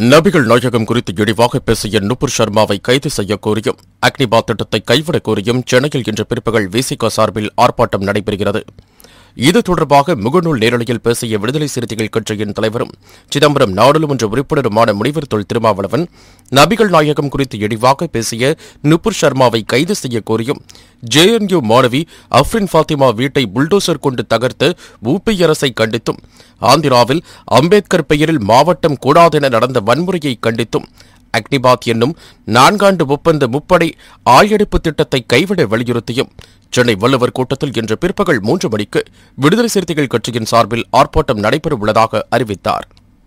நபிகள் நாயகம் குறித்து இழிவாக பேசிய நுபுர் சர்மாவை கைது செய்ய கோரியும் அக்னிபாத் திட்டத்தை கைவிடக் கோரியும் சென்னையில் இன்று பிற்பகல் விசிக சார்பில் ஆர்ப்பாட்டம் நடைபெறுகிறது இது தொடர்பாக முகநூல் நேரலையில் பேசிய விடுதலை சிறுத்தைகள் கட்சியின் தலைவரும் சிதம்பரம் நாடாளுமன்ற உறுப்பினருமான முனிவர் தொல் திருமாவளவன் நபிகள் நாயகம் குறித்து இழிவாக பேசிய நுபுர் சர்மாவை கைது செய்ய கோரியும் ஜேஎன்யூ மாணவி அஃப்ரின் ஃபாத்திமா வீட்டை புல்டோசர் கொண்டு தகர்த்த ஊபி அரசை கண்டித்தும் ஆந்திராவில் அம்பேத்கர் பெயரில் மாவட்டம் கூடாதென நடந்த வன்முறையை கண்டித்தும் அக்னிபாத் என்னும் நான்காண்டு ஒப்பந்த முப்படை ஆயடிப்பு திட்டத்தை கைவிட வலியுறுத்தியும் சென்னை வள்ளுவர் கூட்டத்தில் இன்று பிற்பகல் மூன்று மணிக்கு விடுதலை சிறுத்தைகள் கட்சியின் சார்பில் ஆர்ப்பாட்டம் நடைபெறவுள்ளதாக அறிவித்தார்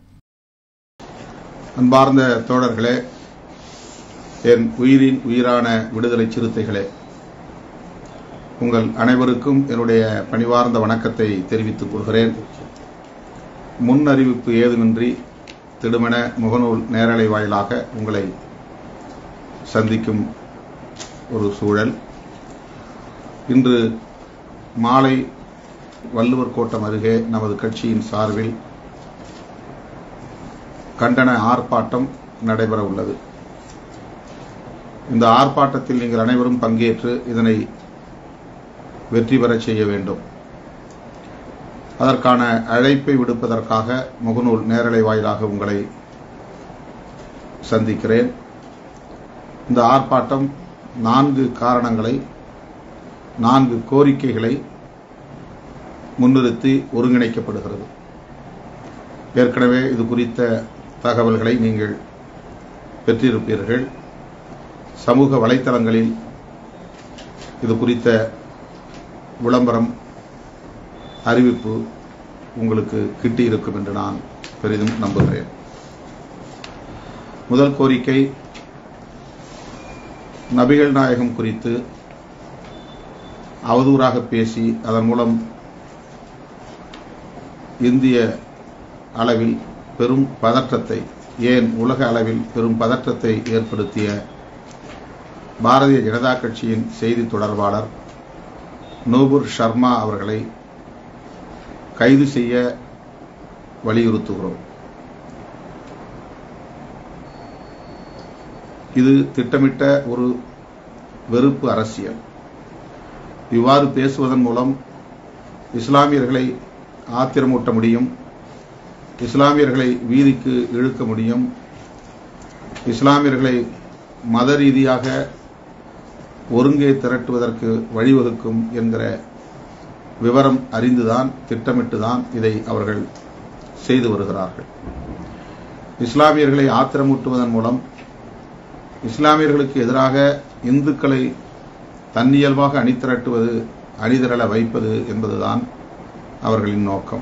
அன்பார்ந்த தோழர்களே என் உயிரின் உயிரான விடுதலை சிறுத்தைகளே உங்கள் அனைவருக்கும் என்னுடைய பணிவார்ந்த வணக்கத்தை தெரிவித்துக் கொள்கிறேன் முன் அறிவிப்பு ஏதுமின்றி திடுமென முகநூல் நேரலை வாயிலாக உங்களை சந்திக்கும் ஒரு சூழல் இன்று மாலை வள்ளுவர் கோட்டம் அருகே நமது கட்சியின் சார்பில் கண்டன ஆர்ப்பாட்டம் நடைபெற உள்ளது இந்த ஆர்ப்பாட்டத்தில் நீங்கள் அனைவரும் பங்கேற்று இதனை வெற்றி பெறச் செய்ய வேண்டும் அதற்கான அழைப்பை விடுப்பதற்காக முகநூல் நேரலை வாயிலாக உங்களை சந்திக்கிறேன் இந்த ஆர்ப்பாட்டம் நான்கு காரணங்களை நான்கு கோரிக்கைகளை முன்னிறுத்தி ஒருங்கிணைக்கப்படுகிறது ஏற்கனவே இது குறித்த தகவல்களை நீங்கள் பெற்றிருப்பீர்கள் சமூக வலைத்தளங்களில் இது குறித்த விளம்பரம் அறிவிப்பு உங்களுக்கு கிட்டியிருக்கும் என்று நான் பெரிதும் நம்புகிறேன் முதல் கோரிக்கை நபிகள் நாயகம் குறித்து அவதூறாக பேசி அதன் மூலம் இந்திய அளவில் பெரும் பதற்றத்தை ஏன் உலக அளவில் பெரும் பதற்றத்தை ஏற்படுத்திய பாரதிய ஜனதா கட்சியின் செய்தி தொடர்பாளர் நூபுர் சர்மா அவர்களை கைது செய்ய வலியுறுத்துகிறோம் இது திட்டமிட்ட ஒரு வெறுப்பு அரசியல் இவ்வாறு பேசுவதன் மூலம் இஸ்லாமியர்களை ஆத்திரமூட்ட முடியும் இஸ்லாமியர்களை வீதிக்கு இழுக்க முடியும் இஸ்லாமியர்களை மத ரீதியாக ஒருங்கே திரட்டுவதற்கு வழிவகுக்கும் என்கிற விவரம் அறிந்துதான் திட்டமிட்டுதான் இதை அவர்கள் செய்து வருகிறார்கள் இஸ்லாமியர்களை ஆத்திரமூட்டுவதன் மூலம் இஸ்லாமியர்களுக்கு எதிராக இந்துக்களை தன்னியல்பாக அணிதிரட்டுவது அணிதிரள வைப்பது என்பதுதான் அவர்களின் நோக்கம்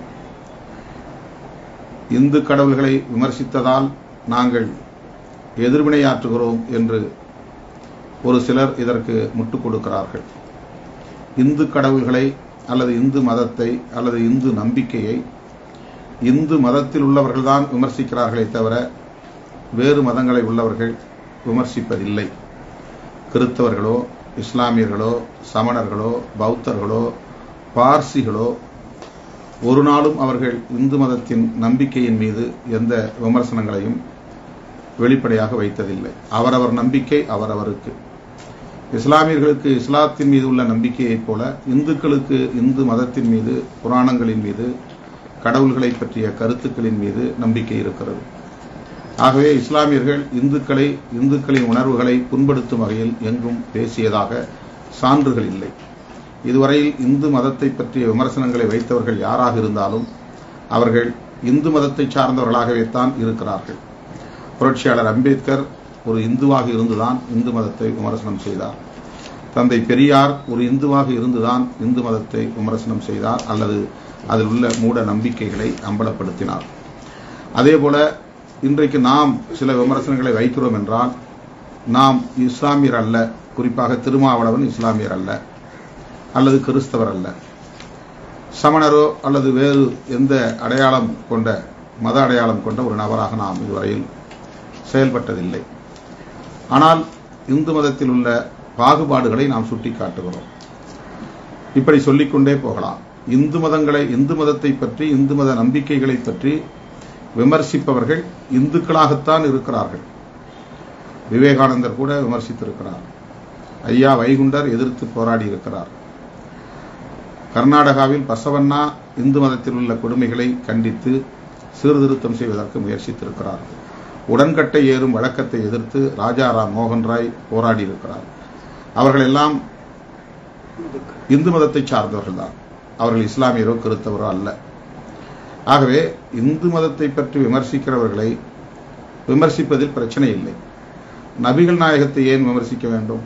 இந்து கடவுள்களை விமர்சித்ததால் நாங்கள் எதிர்வினையாற்றுகிறோம் என்று ஒரு சிலர் இதற்கு முட்டுக் கொடுக்கிறார்கள் இந்து கடவுள்களை அல்லது இந்து மதத்தை அல்லது இந்து நம்பிக்கையை இந்து மதத்தில் உள்ளவர்கள்தான் விமர்சிக்கிறார்களே தவிர வேறு மதங்களை உள்ளவர்கள் விமர்சிப்பதில்லை கிறித்தவர்களோ இஸ்லாமியர்களோ சமணர்களோ பௌத்தர்களோ பார்சிகளோ ஒரு நாளும் அவர்கள் இந்து மதத்தின் நம்பிக்கையின் மீது எந்த விமர்சனங்களையும் வெளிப்படையாக வைத்ததில்லை அவரவர் நம்பிக்கை அவரவருக்கு இஸ்லாமியர்களுக்கு இஸ்லாத்தின் மீது உள்ள நம்பிக்கையைப் போல இந்துக்களுக்கு இந்து மதத்தின் மீது புராணங்களின் மீது கடவுள்களை பற்றிய கருத்துக்களின் மீது நம்பிக்கை இருக்கிறது ஆகவே இஸ்லாமியர்கள் இந்துக்களை இந்துக்களின் உணர்வுகளை புண்படுத்தும் வகையில் எங்கும் பேசியதாக சான்றுகள் இல்லை இதுவரையில் இந்து மதத்தை பற்றிய விமர்சனங்களை வைத்தவர்கள் யாராக இருந்தாலும் அவர்கள் இந்து மதத்தை சார்ந்தவர்களாகவே தான் இருக்கிறார்கள் புரட்சியாளர் அம்பேத்கர் ஒரு இந்துவாக இருந்துதான் இந்து மதத்தை விமர்சனம் செய்தார் தந்தை பெரியார் ஒரு இந்துவாக இருந்துதான் இந்து மதத்தை விமர்சனம் செய்தார் அல்லது அதில் உள்ள மூட நம்பிக்கைகளை அம்பலப்படுத்தினார் அதேபோல இன்றைக்கு நாம் சில விமர்சனங்களை வைக்கிறோம் என்றால் நாம் இஸ்லாமியர் அல்ல குறிப்பாக திருமாவளவன் இஸ்லாமியர் அல்ல அல்லது கிறிஸ்தவர் அல்ல சமணரோ அல்லது வேறு எந்த அடையாளம் கொண்ட மத அடையாளம் கொண்ட ஒரு நபராக நாம் இதுவரையில் செயல்பட்டதில்லை ஆனால் இந்து மதத்தில் உள்ள பாகுபாடுகளை நாம் சுட்டிக்காட்டுகிறோம் இப்படி சொல்லிக்கொண்டே போகலாம் இந்து மதங்களை இந்து மதத்தை பற்றி இந்து மத நம்பிக்கைகளை பற்றி விமர்சிப்பவர்கள் இந்துக்களாகத்தான் இருக்கிறார்கள் விவேகானந்தர் கூட விமர்சித்திருக்கிறார் ஐயா வைகுண்டர் எதிர்த்து போராடி இருக்கிறார் கர்நாடகாவில் பசவண்ணா இந்து மதத்தில் உள்ள கொடுமைகளை கண்டித்து சீர்திருத்தம் செய்வதற்கு முயற்சித்திருக்கிறார் உடன்கட்டை ஏறும் வழக்கத்தை எதிர்த்து ராஜாராம் மோகன் ராய் போராடி இருக்கிறார் அவர்கள் எல்லாம் இந்து மதத்தை சார்ந்தவர்கள் தான் அவர்கள் இஸ்லாமியரோ கிறித்தவரோ அல்ல ஆகவே இந்து மதத்தை பற்றி விமர்சிக்கிறவர்களை விமர்சிப்பதில் பிரச்சனை இல்லை நபிகள் நாயகத்தை ஏன் விமர்சிக்க வேண்டும்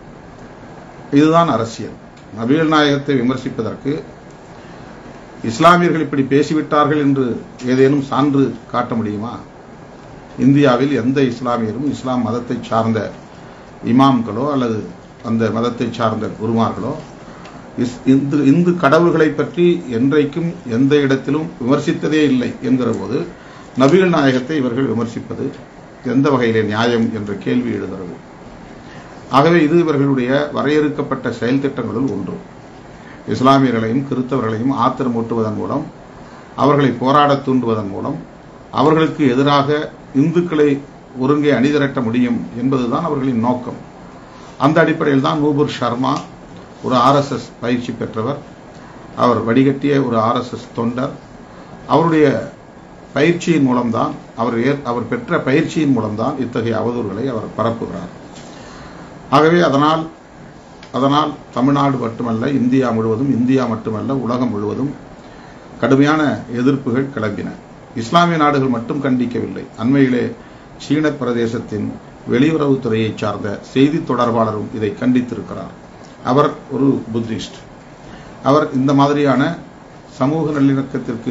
இதுதான் அரசியல் நபிகள் நாயகத்தை விமர்சிப்பதற்கு இஸ்லாமியர்கள் இப்படி பேசிவிட்டார்கள் என்று ஏதேனும் சான்று காட்ட முடியுமா இந்தியாவில் எந்த இஸ்லாமியரும் இஸ்லாம் மதத்தை சார்ந்த இமாம்களோ அல்லது அந்த மதத்தை சார்ந்த குருமார்களோ இஸ்- இந்து இந்து கடவுள்களை பற்றி என்றைக்கும் எந்த இடத்திலும் விமர்சித்ததே இல்லை என்கிற போது நபிகள் நாயகத்தை இவர்கள் விமர்சிப்பது எந்த வகையிலே நியாயம் என்ற கேள்வி எழுகிறது ஆகவே இது இவர்களுடைய வரையறுக்கப்பட்ட செயல் திட்டங்களுள் ஒன்று இஸ்லாமியர்களையும் கிறிஸ்தவர்களையும் ஆத்திரமூட்டுவதன் மூலம் அவர்களை போராடத் தூண்டுவதன் மூலம் அவர்களுக்கு எதிராக இந்துக்களை ஒருங்கே அணிதிரட்ட முடியும் என்பதுதான் அவர்களின் நோக்கம் அந்த அடிப்படையில் தான் நூபுர் சர்மா ஒரு ஆர்எஸ்எஸ் பயிற்சி பெற்றவர் அவர் வடிகட்டிய ஒரு ஆர்எஸ்எஸ் தொண்டர் அவருடைய பயிற்சியின் மூலம்தான் அவர் ஏற்- அவர் பெற்ற பயிற்சியின் மூலம்தான் இத்தகைய அவதூறுகளை அவர் பரப்புகிறார் ஆகவே அதனால் அதனால் தமிழ்நாடு மட்டுமல்ல இந்தியா முழுவதும் இந்தியா மட்டுமல்ல உலகம் முழுவதும் கடுமையான எதிர்ப்புகள் கிளம்பின இஸ்லாமிய நாடுகள் மட்டும் கண்டிக்கவில்லை அண்மையிலே சீன பிரதேசத்தின் வெளியுறவுத்துறையை சார்ந்த செய்தி தொடர்பாளரும் இதை கண்டித்திருக்கிறார் அவர் ஒரு புத்திஸ்ட் அவர் இந்த மாதிரியான சமூக நல்லிணக்கத்திற்கு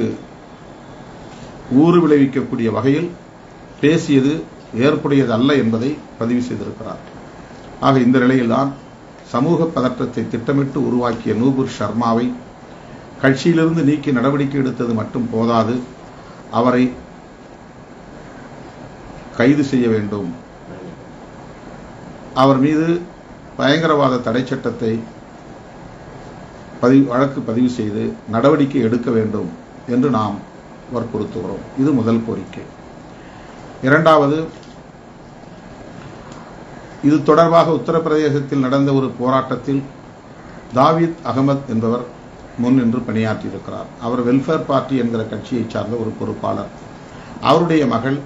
ஊறு விளைவிக்கக்கூடிய வகையில் பேசியது ஏற்புடையது அல்ல என்பதை பதிவு செய்திருக்கிறார் ஆக இந்த நிலையில்தான் சமூக பதற்றத்தை திட்டமிட்டு உருவாக்கிய நூபுர் சர்மாவை கட்சியிலிருந்து நீக்கி நடவடிக்கை எடுத்தது மட்டும் போதாது அவரை கைது செய்ய வேண்டும் அவர் மீது பயங்கரவாத தடை சட்டத்தை பதிவு வழக்கு பதிவு செய்து நடவடிக்கை எடுக்க வேண்டும் என்று நாம் வற்புறுத்துகிறோம் இது முதல் கோரிக்கை இரண்டாவது இது தொடர்பாக உத்தரப்பிரதேசத்தில் நடந்த ஒரு போராட்டத்தில் தாவீத் அகமத் என்பவர் முன்னின்று பணியாற்றியிருக்கிறார் அவர் வெல்ஃபேர் பார்ட்டி என்கிற கட்சியைச் சார்ந்த ஒரு பொறுப்பாளர் அவருடைய மகள்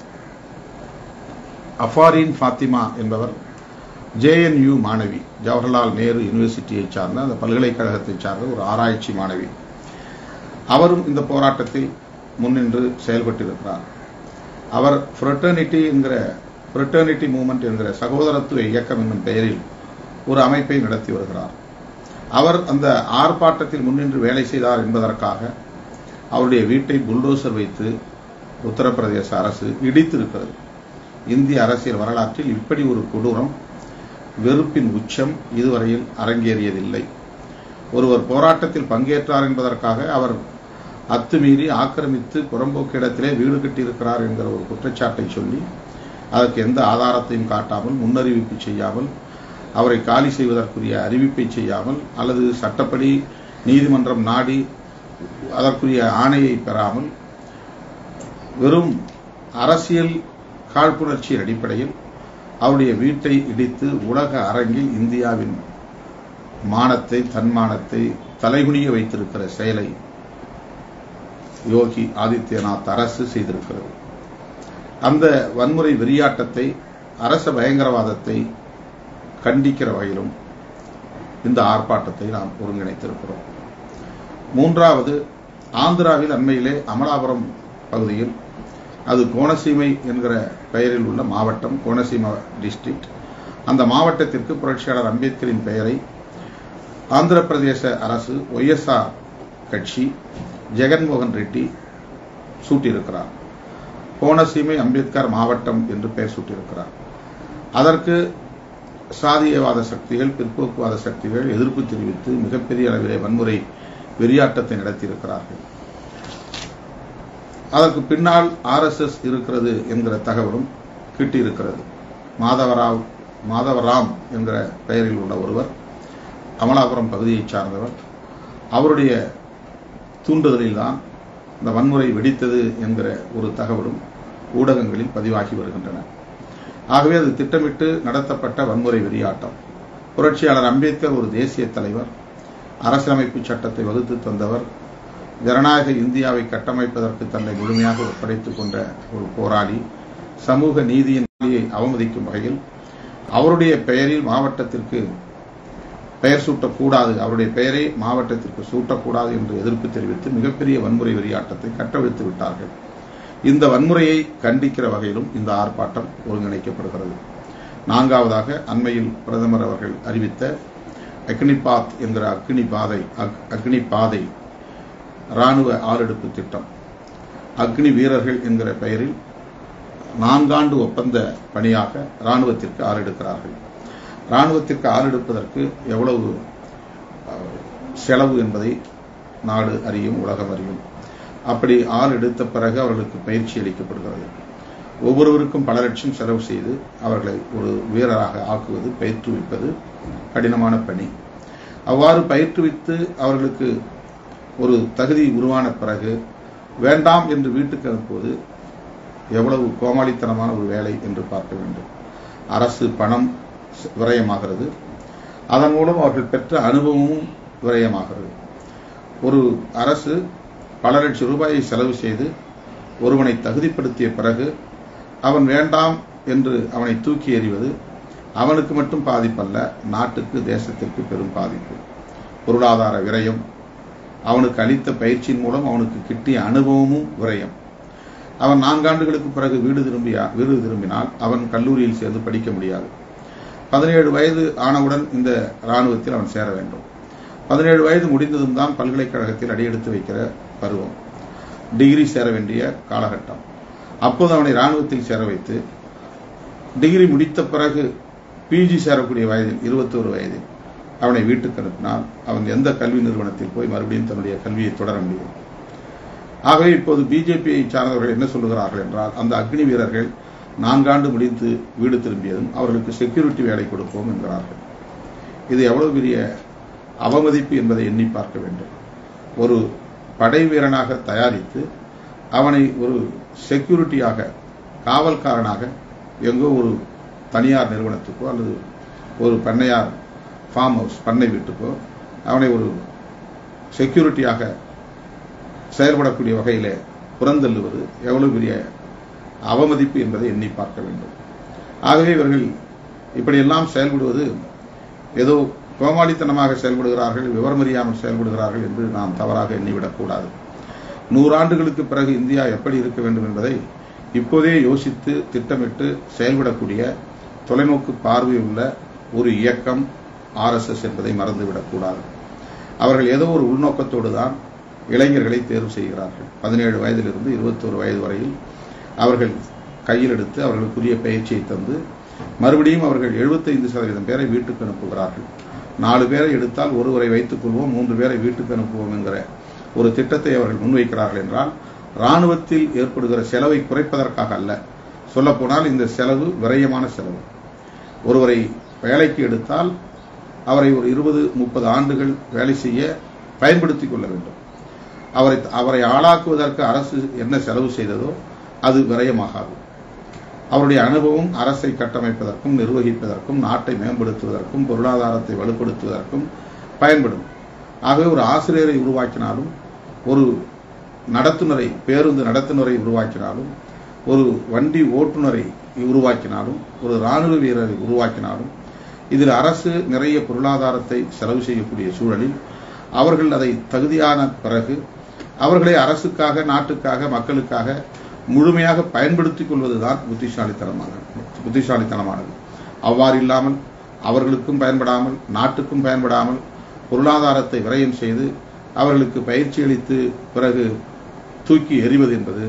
அஃபாரின் ஃபாத்திமா என்பவர் ஜேஎன்யூ மாணவி ஜவஹர்லால் நேரு யூனிவர்சிட்டியைச் சார்ந்த அந்த பல்கலைக்கழகத்தைச் சார்ந்த ஒரு ஆராய்ச்சி மாணவி அவரும் இந்த போராட்டத்தில் முன்னின்று செயல்பட்டிருக்கிறார் அவர் ஃப்ரெட்டர்னிட்டி என்கிற ஃப்ரெட்டர்னிட்டி மூவ்மெண்ட் என்கிற சகோதரத்துவ இயக்கம் என்னும் பெயரில் ஒரு அமைப்பை நடத்தி வருகிறார் அவர் அந்த ஆர்ப்பாட்டத்தில் முன்னின்று வேலை செய்தார் என்பதற்காக அவருடைய வீட்டை புல்டோசர் வைத்து உத்தரப்பிரதேச அரசு இடித்திருக்கிறது இந்திய அரசியல் வரலாற்றில் இப்படி ஒரு கொடூரம் வெறுப்பின் உச்சம் இதுவரையில் அரங்கேறியதில்லை ஒருவர் போராட்டத்தில் பங்கேற்றார் என்பதற்காக அவர் அத்துமீறி ஆக்கிரமித்து புறம்போக்கு இடத்திலே வீடு கட்டியிருக்கிறார் என்கிற ஒரு குற்றச்சாட்டை சொல்லி அதற்கு எந்த ஆதாரத்தையும் காட்டாமல் முன்னறிவிப்பு செய்யாமல் அவரை காலி செய்வதற்குரிய அறிவிப்பை செய்யாமல் அல்லது சட்டப்படி நீதிமன்றம் நாடி அதற்குரிய ஆணையை பெறாமல் வெறும் அரசியல் காழ்ப்புணர்ச்சியின் அடிப்படையில் அவருடைய வீட்டை இடித்து உலக அரங்கில் இந்தியாவின் மானத்தை தன்மானத்தை தலைகுனிய வைத்திருக்கிற செயலை யோகி ஆதித்யநாத் அரசு செய்திருக்கிறது அந்த வன்முறை வெறியாட்டத்தை அரச பயங்கரவாதத்தை கண்டிக்கிற வகையிலும் இந்த ஆர்ப்பாட்டத்தை நாம் ஒருங்கிணைத்திருக்கிறோம் மூன்றாவது ஆந்திராவில் அண்மையிலே அமலாபுரம் பகுதியில் அது கோணசீமை என்கிற பெயரில் உள்ள மாவட்டம் கோணசீமா டிஸ்ட்ரிக்ட் அந்த மாவட்டத்திற்கு புரட்சியாளர் அம்பேத்கரின் பெயரை ஆந்திர பிரதேச அரசு ஒய்எஸ்ஆர் கட்சி ஜெகன்மோகன் ரெட்டி சூட்டியிருக்கிறார் கோணசீமை அம்பேத்கர் மாவட்டம் என்று பெயர் சூட்டியிருக்கிறார் அதற்கு சாதியவாத சக்திகள் பிற்போக்குவாத சக்திகள் எதிர்ப்பு தெரிவித்து மிகப்பெரிய அளவிலே வன்முறை வெறியாட்டத்தை நடத்தியிருக்கிறார்கள் அதற்கு பின்னால் ஆர்எஸ்எஸ் இருக்கிறது என்கிற தகவலும் கிட்டியிருக்கிறது மாதவராவ் மாதவராம் என்கிற பெயரில் உள்ள ஒருவர் அமலாபுரம் பகுதியைச் சார்ந்தவர் அவருடைய தூண்டுதலில்தான் இந்த வன்முறை வெடித்தது என்கிற ஒரு தகவலும் ஊடகங்களில் பதிவாகி வருகின்றன ஆகவே அது திட்டமிட்டு நடத்தப்பட்ட வன்முறை வெறியாட்டம் புரட்சியாளர் அம்பேத்கர் ஒரு தேசிய தலைவர் அரசியலமைப்பு சட்டத்தை வகுத்து தந்தவர் ஜனநாயக இந்தியாவை கட்டமைப்பதற்கு தன்னை முழுமையாக ஒப்படைத்துக் கொண்ட ஒரு போராளி சமூக நீதியின் நீதியை அவமதிக்கும் வகையில் அவருடைய பெயரில் மாவட்டத்திற்கு பெயர் சூட்டக்கூடாது அவருடைய பெயரை மாவட்டத்திற்கு சூட்டக்கூடாது என்று எதிர்ப்பு தெரிவித்து மிகப்பெரிய வன்முறை வெறியாட்டத்தை கட்டவிழ்த்து விட்டார்கள் இந்த வன்முறையை கண்டிக்கிற வகையிலும் இந்த ஆர்ப்பாட்டம் ஒருங்கிணைக்கப்படுகிறது நான்காவதாக அண்மையில் பிரதமர் அவர்கள் அறிவித்த அக்னிபாத் என்கிற அக்னி பாதை அக்னி பாதை ராணுவ ஆளெடுப்பு திட்டம் அக்னி வீரர்கள் என்கிற பெயரில் நான்காண்டு ஒப்பந்த பணியாக ராணுவத்திற்கு ஆளெடுக்கிறார்கள் ராணுவத்திற்கு ஆளெடுப்பதற்கு எவ்வளவு செலவு என்பதை நாடு அறியும் உலகம் அறியும் அப்படி ஆள் எடுத்த பிறகு அவர்களுக்கு பயிற்சி அளிக்கப்படுகிறது ஒவ்வொருவருக்கும் பல லட்சம் செலவு செய்து அவர்களை ஒரு வீரராக ஆக்குவது பயிற்றுவிப்பது கடினமான பணி அவ்வாறு பயிற்றுவித்து அவர்களுக்கு ஒரு தகுதி உருவான பிறகு வேண்டாம் என்று வீட்டுக்கு அனுப்புவது எவ்வளவு கோமாளித்தனமான ஒரு வேலை என்று பார்க்க வேண்டும் அரசு பணம் விரயமாகிறது அதன் மூலம் அவர்கள் பெற்ற அனுபவமும் விரயமாகிறது ஒரு அரசு பல லட்சம் ரூபாயை செலவு செய்து ஒருவனை தகுதிப்படுத்திய பிறகு அவன் வேண்டாம் என்று அவனை தூக்கி எறிவது அவனுக்கு மட்டும் பாதிப்பல்ல நாட்டுக்கு தேசத்திற்கு பெரும் பாதிப்பு பொருளாதார விரயம் அவனுக்கு அளித்த பயிற்சியின் மூலம் அவனுக்கு கிட்டிய அனுபவமும் விரயம் அவன் நான்காண்டுகளுக்கு பிறகு வீடு திரும்பியா வீடு திரும்பினால் அவன் கல்லூரியில் சேர்ந்து படிக்க முடியாது பதினேழு வயது ஆனவுடன் இந்த இராணுவத்தில் அவன் சேர வேண்டும் பதினேழு வயது முடிந்ததும் தான் பல்கலைக்கழகத்தில் அடியெடுத்து வைக்கிற பருவம் டிகிரி சேர வேண்டிய காலகட்டம் அப்போது அவனை இராணுவத்தில் சேர வைத்து டிகிரி முடித்த பிறகு பிஜி சேரக்கூடிய வயதில் இருபத்தோரு வயதில் அவனை வீட்டுக்கு அனுப்பினால் அவன் எந்த கல்வி நிறுவனத்தில் போய் மறுபடியும் தன்னுடைய கல்வியை தொடர முடியும் ஆகவே இப்போது பிஜேபியை சார்ந்தவர்கள் என்ன சொல்லுகிறார்கள் என்றால் அந்த அக்னி வீரர்கள் நான்காண்டு முடித்து வீடு திரும்பியதும் அவர்களுக்கு செக்யூரிட்டி வேலை கொடுப்போம் என்கிறார்கள் இது எவ்வளவு பெரிய அவமதிப்பு என்பதை எண்ணி பார்க்க வேண்டும் ஒரு படை வீரனாக தயாரித்து அவனை ஒரு செக்யூரிட்டியாக காவல்காரனாக எங்கோ ஒரு தனியார் நிறுவனத்துக்கோ அல்லது ஒரு பண்ணையார் ஃபார்ம் ஹவுஸ் பண்ணை வீட்டுக்கோ அவனை ஒரு செக்யூரிட்டியாக செயல்படக்கூடிய வகையில் புறந்தள்ளுவது எவ்வளவு பெரிய அவமதிப்பு என்பதை எண்ணி பார்க்க வேண்டும் ஆகவே இவர்கள் இப்படியெல்லாம் செயல்படுவது ஏதோ கோமாளித்தனமாக செயல்படுகிறார்கள் விவரமறியாமல் செயல்படுகிறார்கள் என்று நாம் தவறாக எண்ணிவிடக்கூடாது நூறாண்டுகளுக்கு பிறகு இந்தியா எப்படி இருக்க வேண்டும் என்பதை இப்போதே யோசித்து திட்டமிட்டு செயல்படக்கூடிய தொலைநோக்கு பார்வை உள்ள ஒரு இயக்கம் ஆர்எஸ்எஸ் என்பதை மறந்துவிடக்கூடாது அவர்கள் ஏதோ ஒரு உள்நோக்கத்தோடு தான் இளைஞர்களை தேர்வு செய்கிறார்கள் பதினேழு வயதிலிருந்து இருபத்தோரு வயது வரையில் அவர்கள் கையில் எடுத்து அவர்களுக்குரிய பயிற்சியை தந்து மறுபடியும் அவர்கள் எழுபத்தைந்து சதவீதம் பேரை வீட்டுக்கு அனுப்புகிறார்கள் நாலு பேரை எடுத்தால் ஒருவரை வைத்துக் கொள்வோம் மூன்று பேரை வீட்டுக்கு அனுப்புவோம் என்கிற ஒரு திட்டத்தை அவர்கள் முன்வைக்கிறார்கள் என்றால் ராணுவத்தில் ஏற்படுகிற செலவை குறைப்பதற்காக அல்ல சொல்லப்போனால் இந்த செலவு விரயமான செலவு ஒருவரை வேலைக்கு எடுத்தால் அவரை ஒரு இருபது முப்பது ஆண்டுகள் வேலை செய்ய பயன்படுத்திக் கொள்ள வேண்டும் அவரை அவரை ஆளாக்குவதற்கு அரசு என்ன செலவு செய்ததோ அது விரயமாகாது அவருடைய அனுபவம் அரசை கட்டமைப்பதற்கும் நிர்வகிப்பதற்கும் நாட்டை மேம்படுத்துவதற்கும் பொருளாதாரத்தை வலுப்படுத்துவதற்கும் பயன்படும் ஆகவே ஒரு ஆசிரியரை உருவாக்கினாலும் ஒரு நடத்துனரை பேருந்து நடத்துனரை உருவாக்கினாலும் ஒரு வண்டி ஓட்டுநரை உருவாக்கினாலும் ஒரு ராணுவ வீரரை உருவாக்கினாலும் இதில் அரசு நிறைய பொருளாதாரத்தை செலவு செய்யக்கூடிய சூழலில் அவர்கள் அதை தகுதியான பிறகு அவர்களை அரசுக்காக நாட்டுக்காக மக்களுக்காக முழுமையாக பயன்படுத்திக் கொள்வதுதான் புத்திசாலித்தனமானது புத்திசாலித்தனமானது அவ்வாறு இல்லாமல் அவர்களுக்கும் பயன்படாமல் நாட்டுக்கும் பயன்படாமல் பொருளாதாரத்தை விரயம் செய்து அவர்களுக்கு பயிற்சி அளித்து பிறகு தூக்கி எறிவது என்பது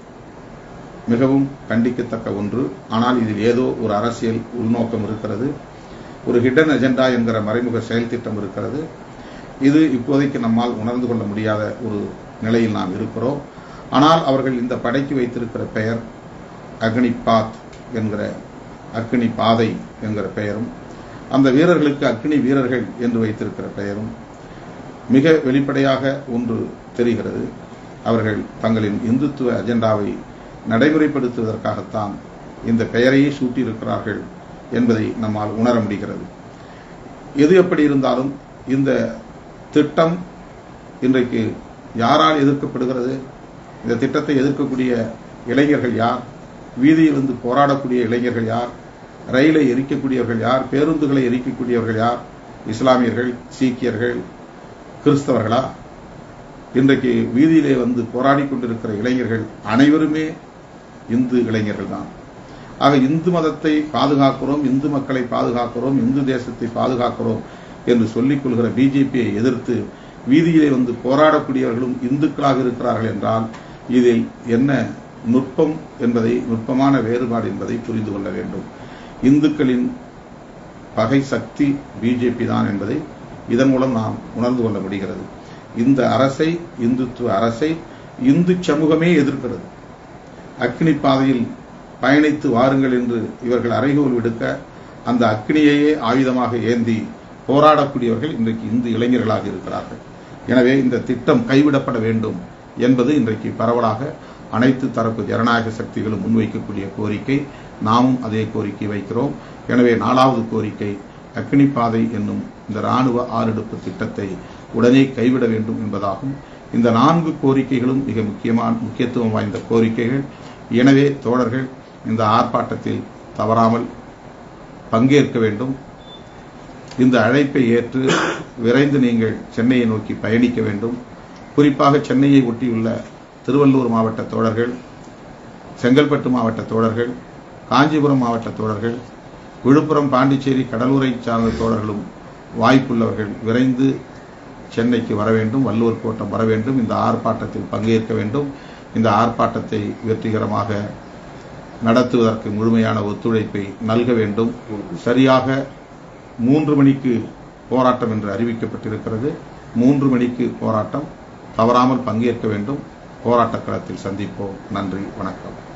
மிகவும் கண்டிக்கத்தக்க ஒன்று ஆனால் இதில் ஏதோ ஒரு அரசியல் உள்நோக்கம் இருக்கிறது ஒரு ஹிடன் அஜெண்டா என்கிற மறைமுக செயல் திட்டம் இருக்கிறது இது இப்போதைக்கு நம்மால் உணர்ந்து கொள்ள முடியாத ஒரு நிலையில் நாம் இருக்கிறோம் ஆனால் அவர்கள் இந்த படைக்கு வைத்திருக்கிற பெயர் அக்னி பாத் என்கிற அக்னி பாதை என்கிற பெயரும் அந்த வீரர்களுக்கு அக்னி வீரர்கள் என்று வைத்திருக்கிற பெயரும் மிக வெளிப்படையாக ஒன்று தெரிகிறது அவர்கள் தங்களின் இந்துத்துவ அஜெண்டாவை நடைமுறைப்படுத்துவதற்காகத்தான் இந்த பெயரையே சூட்டியிருக்கிறார்கள் என்பதை நம்மால் உணர முடிகிறது எது எப்படி இருந்தாலும் இந்த திட்டம் இன்றைக்கு யாரால் எதிர்க்கப்படுகிறது இந்த திட்டத்தை எதிர்க்கக்கூடிய இளைஞர்கள் யார் வீதியில் வந்து போராடக்கூடிய இளைஞர்கள் யார் ரயிலை எரிக்கக்கூடியவர்கள் யார் பேருந்துகளை எரிக்கக்கூடியவர்கள் யார் இஸ்லாமியர்கள் சீக்கியர்கள் கிறிஸ்தவர்களா இன்றைக்கு வீதியிலே வந்து போராடி கொண்டிருக்கிற இளைஞர்கள் அனைவருமே இந்து இளைஞர்கள் தான் ஆக இந்து மதத்தை பாதுகாக்கிறோம் இந்து மக்களை பாதுகாக்கிறோம் இந்து தேசத்தை பாதுகாக்கிறோம் என்று சொல்லிக் கொள்கிற பிஜேபியை எதிர்த்து வீதியிலே வந்து போராடக்கூடியவர்களும் இந்துக்களாக இருக்கிறார்கள் என்றால் இதில் என்ன நுட்பம் என்பதை நுட்பமான வேறுபாடு என்பதை புரிந்து கொள்ள வேண்டும் இந்துக்களின் பகை சக்தி பிஜேபி தான் என்பதை இதன் மூலம் நாம் உணர்ந்து கொள்ள முடிகிறது இந்த அரசை இந்துத்துவ அரசை இந்து சமூகமே எதிர்க்கிறது அக்னி பாதையில் பயணித்து வாருங்கள் என்று இவர்கள் அறைகோல் விடுக்க அந்த அக்னியையே ஆயுதமாக ஏந்தி போராடக்கூடியவர்கள் இன்றைக்கு இந்து இளைஞர்களாக இருக்கிறார்கள் எனவே இந்த திட்டம் கைவிடப்பட வேண்டும் என்பது இன்றைக்கு பரவலாக அனைத்து தரப்பு ஜனநாயக சக்திகளும் முன்வைக்கக்கூடிய கோரிக்கை நாமும் அதே கோரிக்கை வைக்கிறோம் எனவே நாலாவது கோரிக்கை அக்னி பாதை என்னும் இந்த ராணுவ ஆறெடுப்பு திட்டத்தை உடனே கைவிட வேண்டும் என்பதாகும் இந்த நான்கு கோரிக்கைகளும் மிக முக்கியமான முக்கியத்துவம் வாய்ந்த கோரிக்கைகள் எனவே தோழர்கள் இந்த ஆர்ப்பாட்டத்தில் தவறாமல் பங்கேற்க வேண்டும் இந்த அழைப்பை ஏற்று விரைந்து நீங்கள் சென்னையை நோக்கி பயணிக்க வேண்டும் குறிப்பாக சென்னையை ஒட்டியுள்ள திருவள்ளூர் மாவட்ட தோழர்கள் செங்கல்பட்டு மாவட்ட தோழர்கள் காஞ்சிபுரம் மாவட்ட தோழர்கள் விழுப்புரம் பாண்டிச்சேரி கடலூரை சார்ந்த தோழர்களும் வாய்ப்புள்ளவர்கள் விரைந்து சென்னைக்கு வர வேண்டும் வள்ளுவர் கோட்டம் வர வேண்டும் இந்த ஆர்ப்பாட்டத்தில் பங்கேற்க வேண்டும் இந்த ஆர்ப்பாட்டத்தை வெற்றிகரமாக நடத்துவதற்கு முழுமையான ஒத்துழைப்பை நல்க வேண்டும் சரியாக மூன்று மணிக்கு போராட்டம் என்று அறிவிக்கப்பட்டிருக்கிறது மூன்று மணிக்கு போராட்டம் தவறாமல் பங்கேற்க வேண்டும் போராட்ட களத்தில் சந்திப்போம் நன்றி வணக்கம்